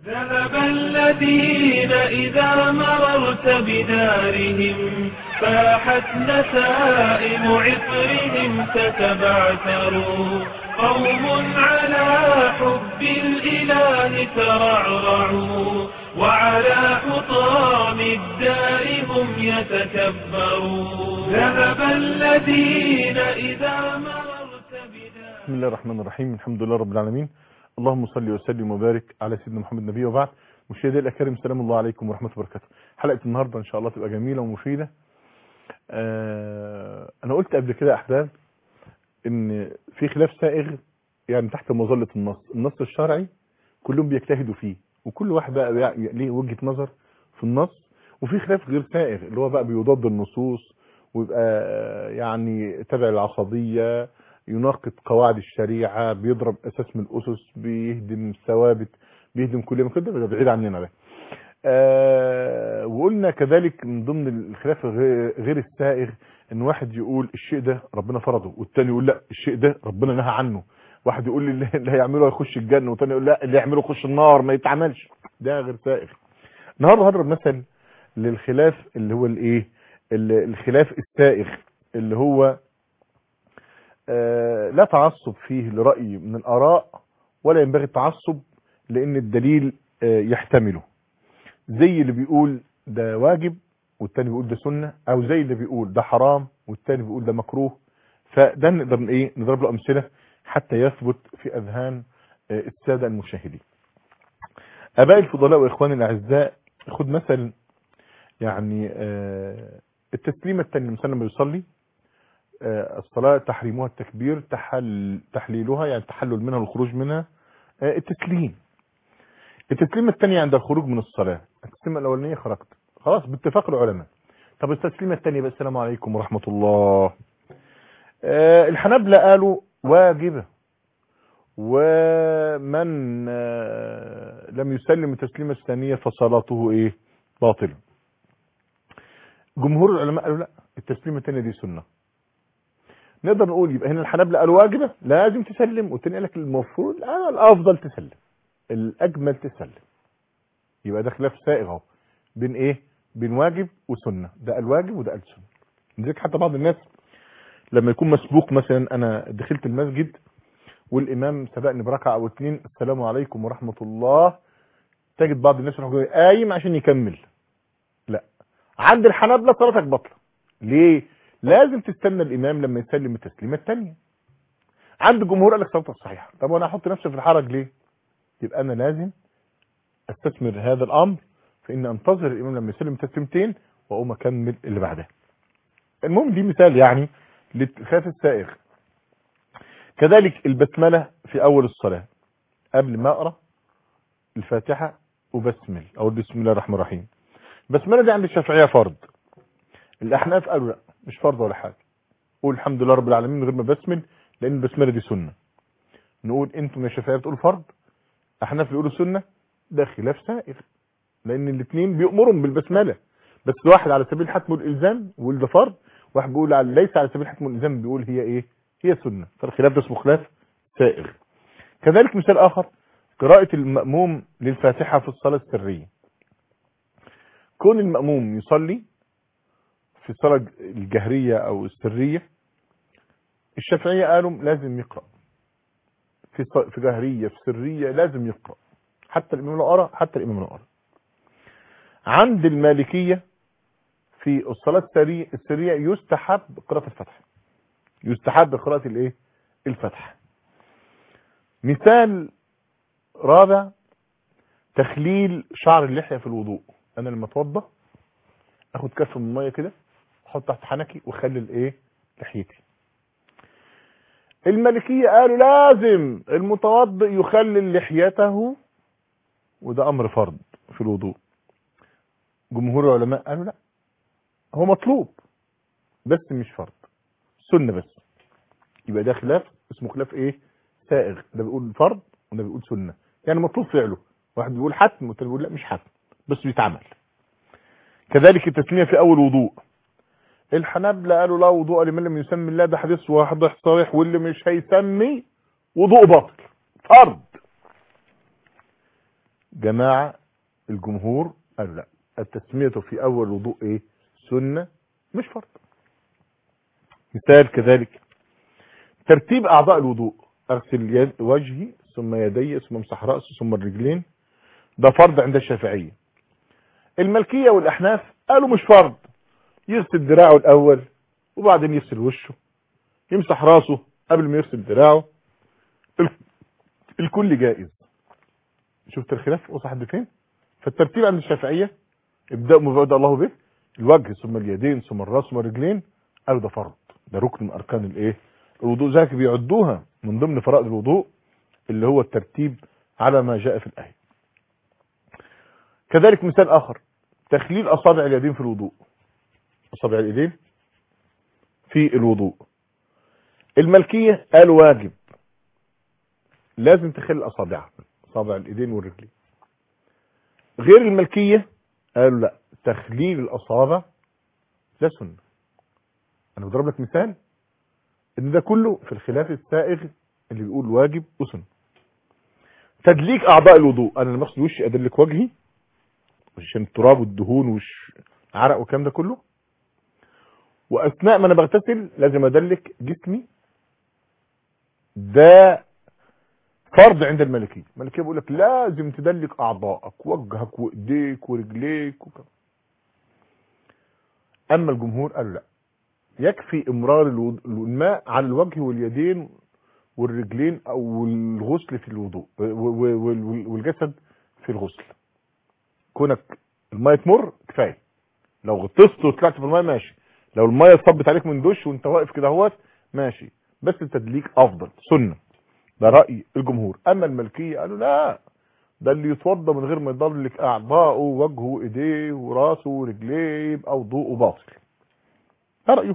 ذهب الذين إذا مررت بدارهم فاحت نسائم عطرهم تتبعثروا قوم على حب الإله ترعرعوا وعلى حطام الدار هم يتكبرون ذهب الذين إذا مررت بدارهم بسم الله الرحمن الرحيم الحمد لله رب العالمين اللهم صل وسلم وبارك على سيدنا محمد النبي وبعد مشاهدي الاكارم سلام الله عليكم ورحمه الله وبركاته حلقه النهارده ان شاء الله تبقى جميله ومفيده آه انا قلت قبل كده يا احباب ان في خلاف سائغ يعني تحت مظله النص النص الشرعي كلهم بيجتهدوا فيه وكل واحد بقى بيع- ليه وجهه نظر في النص وفي خلاف غير سائغ اللي هو بقى بيضاد النصوص ويبقى آه، يعني تبع العصبيه يناقض قواعد الشريعه بيضرب اساس من الاسس بيهدم ثوابت بيهدم كل ما كده بيبقى بعيد عننا ده آه وقلنا كذلك من ضمن الخلاف غير غير السائغ ان واحد يقول الشيء ده ربنا فرضه والتاني يقول لا الشيء ده ربنا نهى عنه واحد يقول لي اللي اللي هيعمله هيخش الجنه والتاني يقول لا اللي يعمله يخش النار ما يتعملش ده غير سائغ النهارده هضرب مثل للخلاف اللي هو الايه ال- الخلاف السائغ اللي هو آه، لا تعصب فيه لرأي من الآراء ولا ينبغي التعصب لأن الدليل آه، يحتمله زي اللي بيقول ده واجب والتاني بيقول ده سنة أو زي اللي بيقول ده حرام والتاني بيقول ده مكروه فده نقدر ايه نضرب له أمثلة حتى يثبت في أذهان آه، السادة المشاهدين أبائي الفضلاء وإخواني الأعزاء خد مثل يعني آه، التسليمة التانية الإنسان لما بيصلي آه، الصلاة تحريمها التكبير تحل تحليلها يعني التحلل منها والخروج منها آه، التسليم التسليمة الثانية عند الخروج من الصلاة التسليمة الأولانية خرجت خلاص باتفاق العلماء طب التسليمة الثانية بقى السلام عليكم ورحمة الله آه، الحنابلة قالوا واجبة ومن آه، لم يسلم التسليمة الثانية فصلاته ايه باطلة جمهور العلماء قالوا لا التسليمة الثانية دي سنة نقدر نقول يبقى هنا الحنابلة قالوا واجبة لازم تسلم والتاني قال لك المفروض آه، الافضل تسلم الاجمل تسلم يبقى ده خلاف سائغ اهو بين ايه بين واجب وسنه ده الواجب وده السنه لذلك حتى بعض الناس لما يكون مسبوق مثلا انا دخلت المسجد والامام سبقني بركعه او اتنين السلام عليكم ورحمه الله تجد بعض الناس يروح جاي قايم عشان يكمل لا عند الحنابلة صلاتك باطله ليه لازم تستنى الامام لما يسلم التسليمه الثانيه عند الجمهور قال لك صلاتك صحيحه طب وانا احط نفسي في الحرج ليه يبقى انا لازم استثمر هذا الامر في ان انتظر الامام لما يسلم تسليمتين واقوم اكمل اللي بعدها المهم دي مثال يعني للخلاف السائغ كذلك البسمله في اول الصلاه قبل ما اقرا الفاتحه وبسمل او بسم الله الرحمن الرحيم البسمله دي عند الشافعيه فرض الاحناف قالوا لا مش فرض ولا حاجه قول الحمد لله رب العالمين من غير ما بسمل لان البسمله دي سنه نقول انتم يا شافعيه بتقولوا فرض احناف بيقولوا سنه ده خلاف سائغ لان الاثنين بيأمرهم بالبسمله بس واحد على سبيل الحتم والالزام ويقول ده فرض واحد بيقول على ليس على سبيل الحتم والالزام بيقول هي ايه هي سنه فالخلاف ده اسمه خلاف سائغ كذلك مثال اخر قراءة المأموم للفاتحة في الصلاة السرية كون المأموم يصلي في الصلاة الجهرية او السرية الشافعية قالوا لازم يقرأ في ص- في جهرية في سرية لازم يقرأ حتى الإمام الأقرأ حتى الإمام الأقرأ عند المالكية في الصلاة السرية, السرية يستحب قراءة الفتح يستحب قراءة الايه الفتح مثال رابع تخليل شعر اللحية في الوضوء انا لما اتوضى اخد كف من المية كده احط تحت حنكي واخلل ايه لحيتي المالكية قالوا لازم المتوضئ يخلل لحيته وده امر فرض في الوضوء جمهور العلماء قالوا لا هو مطلوب بس مش فرض سنة بس يبقى ده خلاف اسمه خلاف ايه سائغ ده بيقول فرض وده بيقول سنة يعني مطلوب فعله واحد بيقول حتم والتاني بيقول لا مش حتم بس بيتعمل كذلك التسمية في اول وضوء الحنابلة قالوا لا وضوء لمن لم يسمي الله ده حديث واضح صريح واللي مش هيسمي وضوء باطل فرض جماعة الجمهور قالوا لا التسمية في أول وضوء إيه سنة مش فرض مثال كذلك ترتيب أعضاء الوضوء أغسل يد وجهي ثم يدي ثم امسح رأسي ثم الرجلين ده فرض عند الشافعية الملكية والأحناف قالوا مش فرض يغسل دراعه الأول وبعدين يغسل وشه يمسح راسه قبل ما يغسل دراعه الكل جائز شفت الخلاف وصل حد فين فالترتيب عند الشافعية ابدأ مبادئ الله به الوجه ثم اليدين ثم الراس ثم الرجلين قالوا ده فرض ده ركن من اركان الايه الوضوء ذاك بيعدوها من ضمن فرائض الوضوء اللي هو الترتيب على ما جاء في الآية كذلك مثال آخر تخليل أصابع اليدين في الوضوء أصابع اليدين في الوضوء الملكية قال واجب لازم تخلي أصابعها أصابع الإيدين والرجلين غير الملكية قالوا لا تخليل الأصابع لا سنة أنا بضرب لك مثال إن ده كله في الخلاف السائغ اللي بيقول واجب وسنة تدليك أعضاء الوضوء أنا لما أغسل وشي أدلك وجهي عشان التراب والدهون والعرق والكلام ده كله وأثناء ما أنا بغتسل لازم أدلك جسمي ده فرض عند الملكية الملكية بيقول لك لازم تدلك أعضائك وجهك وإيديك ورجليك وكذا أما الجمهور قالوا لا يكفي إمرار الوض- الماء على الوجه واليدين والرجلين أو الغسل في الوضوء و- و- وال- والجسد في الغسل كونك الماء تمر كفاية لو غطست وطلعت في الماء ماشي لو الماء صبت عليك من دش وانت واقف كده اهوت ماشي بس التدليك افضل سنه ده راي الجمهور اما الملكيه قالوا لا ده اللي يتوضى من غير ما يضلك اعضائه وجهه وايديه وراسه ورجليه يبقى وضوءه باطل ده رايه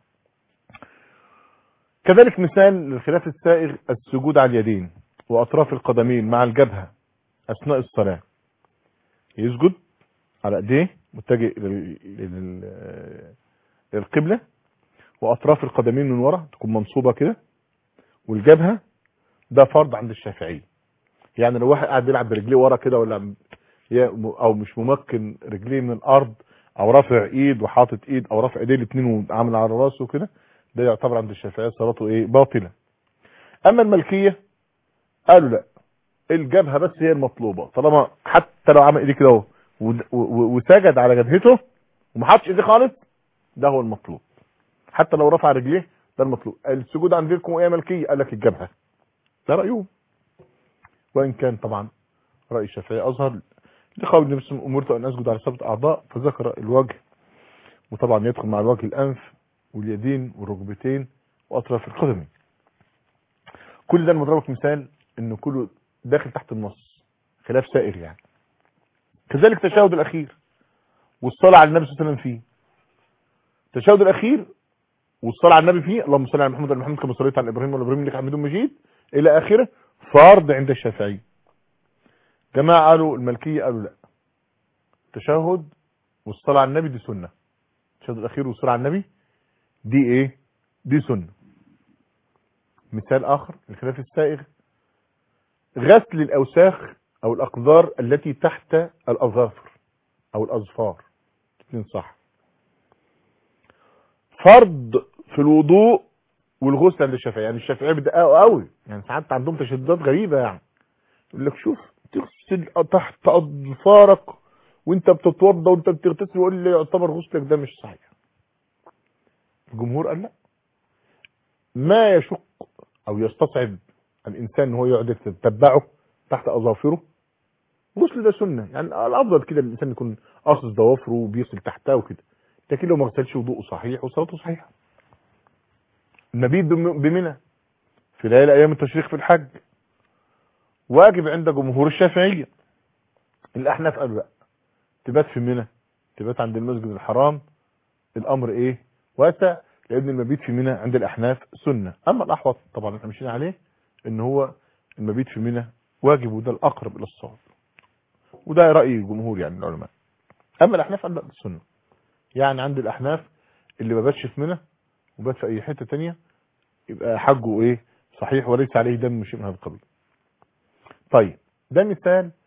كذلك مثال للخلاف السائغ السجود على اليدين واطراف القدمين مع الجبهه اثناء الصلاه يسجد على ايديه متجه لل- لل- للقبلة واطراف القدمين من ورا تكون منصوبة كده والجبهة ده فرض عند الشافعية يعني لو واحد قاعد بيلعب برجليه ورا كده ولا م- يا- م- او مش ممكن رجليه من الارض او رافع ايد وحاطط ايد او رافع ايديه الاثنين وعامل على راسه كده ده يعتبر عند الشافعية صلاته ايه باطلة اما الملكية قالوا لا الجبهة بس هي المطلوبة طالما حتى لو عمل ايديه كده اهو ود- و- و- وسجد على جبهته وما حطش ايديه خالص ده هو المطلوب حتى لو رفع رجليه ده المطلوب السجود عندكم ايه ملكية قال لك الجبهة ده رأيهم وإن كان طبعا رأي الشافعي أظهر لقول النبي صلى الله عليه وسلم أمرت أن أسجد على سبعة أعضاء فذكر الوجه وطبعا يدخل مع الوجه الأنف واليدين والركبتين وأطراف القدمين كل ده المضربك مثال إنه كله داخل تحت النص خلاف سائر يعني كذلك التشهد الأخير والصلاة على النبي صلى الله عليه وسلم فيه التشهد الأخير والصلاة على النبي فيه اللهم صل على محمد وعلى محمد كما صليت على إبراهيم وعلى إبراهيم إنك حميد مجيد إلى آخره فرض عند الشافعي جماعة قالوا الملكية قالوا لا التشهد والصلاة على النبي دي سنة التشهد الأخير والصلاة على النبي دي إيه دي سنة مثال آخر الخلاف السائغ غسل الأوساخ أو الأقذار التي تحت الأظافر أو الأظفار الاثنين صح فرض في الوضوء والغسل عند الشافعي يعني الشافعيه بيدققوا قوي يعني ساعات عندهم تشددات غريبه يعني يقول لك شوف تغسل تحت اظفارك وانت بتتوضى وانت بتغتسل ويقول لي يعتبر غسلك ده مش صحيح الجمهور قال لا ما يشق او يستصعب الانسان ان هو يقعد يتبعه تحت اظافره الغسل ده سنه يعني الافضل كده الانسان يكون قاصص ضوافره وبيغسل تحتها وكده لكن لو ما غسلش وضوءه صحيح وصلاته صحيحه المبيت بم- بمنى في ليالي ايام التشريق في الحج واجب عند جمهور الشافعيه الاحناف قالوا لا تبات في منى تبات عند المسجد الحرام الامر ايه واسع لان المبيت في منى عند الاحناف سنه اما الاحوط طبعا احنا ماشيين عليه ان هو المبيت في منى واجب وده الاقرب الى الصواب وده راي الجمهور يعني العلماء اما الاحناف قال لا ده السنه يعني عند الاحناف اللي ما باتش في منى وبات في اي حته تانية يبقى حجه ايه صحيح وليس عليه دم شيء من هذا القبيل طيب ده مثال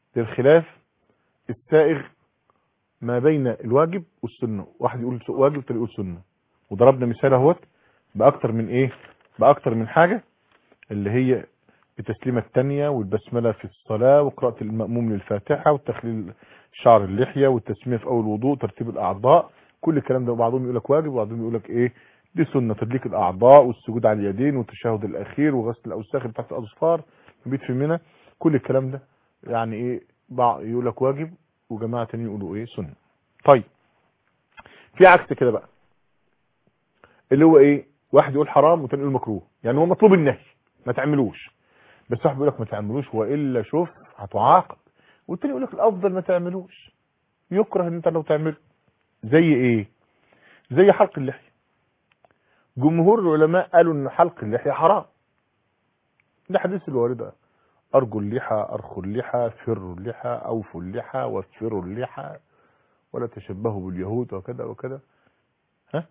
للخلاف السائغ ما بين الواجب والسنة واحد يقول واجب والتاني يقول سنة وضربنا مثال اهوت باكتر من ايه باكتر من حاجة اللي هي التسليمة الثانية والبسملة في الصلاة وقراءة المأموم للفاتحة وتخليل شعر اللحية والتسمية في أول وضوء ترتيب الأعضاء كل الكلام ده بعضهم يقول لك واجب وبعضهم يقول لك إيه دي سنة تدليك الأعضاء والسجود على اليدين والتشهد الأخير وغسل الأوساخ اللي تحت الأظفار البيت في منى كل الكلام ده يعني إيه بعض يقول لك واجب وجماعة تانيين يقولوا إيه سنة طيب في عكس كده بقى اللي هو إيه واحد يقول حرام والتاني يقول مكروه يعني هو مطلوب النهي ما تعملوش بس واحد بيقول لك ما تعملوش والا شوف هتعاقب والتاني يقول لك الافضل ما تعملوش يكره ان انت لو تعمله زي ايه زي حلق اللحيه جمهور العلماء قالوا ان حلق اللحيه حرام ده حديث الوارده ارجو اللحى ارخوا اللحى فروا اللحى اوفوا اللحى وفروا اللحى ولا تشبهوا باليهود وكذا وكذا ها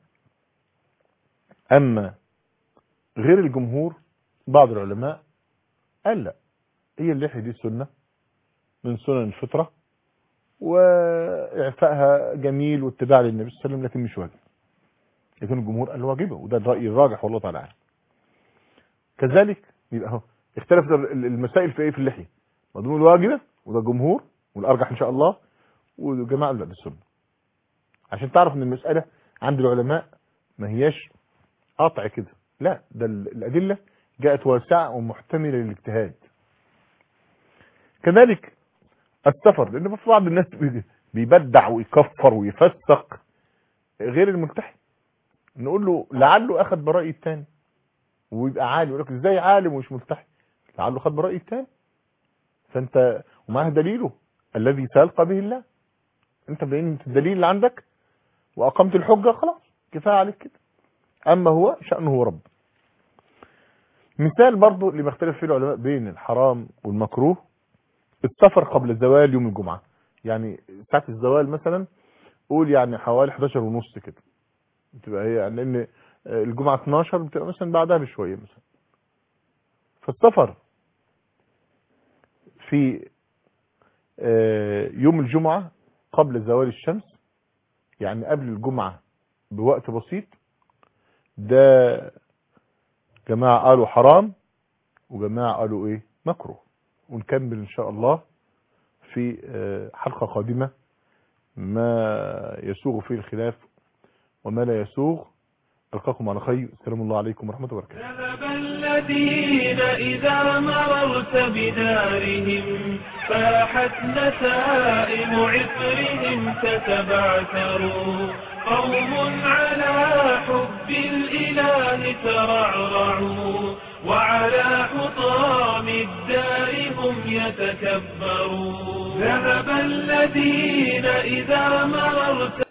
اما غير الجمهور بعض العلماء قال لا هي اللحية دي سنة من سنن الفطرة وإعفائها جميل واتباع للنبي صلى الله عليه وسلم لكن مش واجب لكن الجمهور قال واجبة وده الرأي الراجح والله تعالى عنه كذلك يبقى اهو اختلفت المسائل في ايه في اللحية مضمون الواجبة وده الجمهور والأرجح إن شاء الله والجماعة لا السنة عشان تعرف ان المسألة عند العلماء ما هياش قطع كده لا ده الأدلة جاءت واسعة ومحتملة للاجتهاد كذلك السفر لأن في بعض الناس بيبدع ويكفر ويفسق غير الملتحي نقول له لعله أخذ برأي التاني ويبقى عالم يقول لك ازاي عالم ومش ملتحي لعله أخذ برأي التاني فأنت ومعه دليله الذي سيلقى به الله انت بين الدليل اللي عندك وأقمت الحجة خلاص كفاية عليك كده أما هو شأنه رب مثال برضو اللي بيختلف فيه العلماء بين الحرام والمكروه السفر قبل زوال يوم الجمعة يعني ساعة الزوال مثلا قول يعني حوالي 11 ونص كده بتبقى هي يعني لان الجمعة 12 بتبقى مثلا بعدها بشوية مثلا فالسفر في يوم الجمعة قبل زوال الشمس يعني قبل الجمعة بوقت بسيط ده جماعة قالوا حرام وجماعة قالوا ايه مكروه ونكمل ان شاء الله في حلقة قادمة ما يسوغ فيه الخلاف وما لا يسوغ ألقاكم على خير السلام الله عليكم ورحمة الله وبركاته ذهب الذين إذا مررت بدارهم فاحت نسائم عطرهم تتبعثروا قوم على حب الإله ترعرعوا وعلى حطام الدار هم يتكبرون ذهب الذين إذا مررت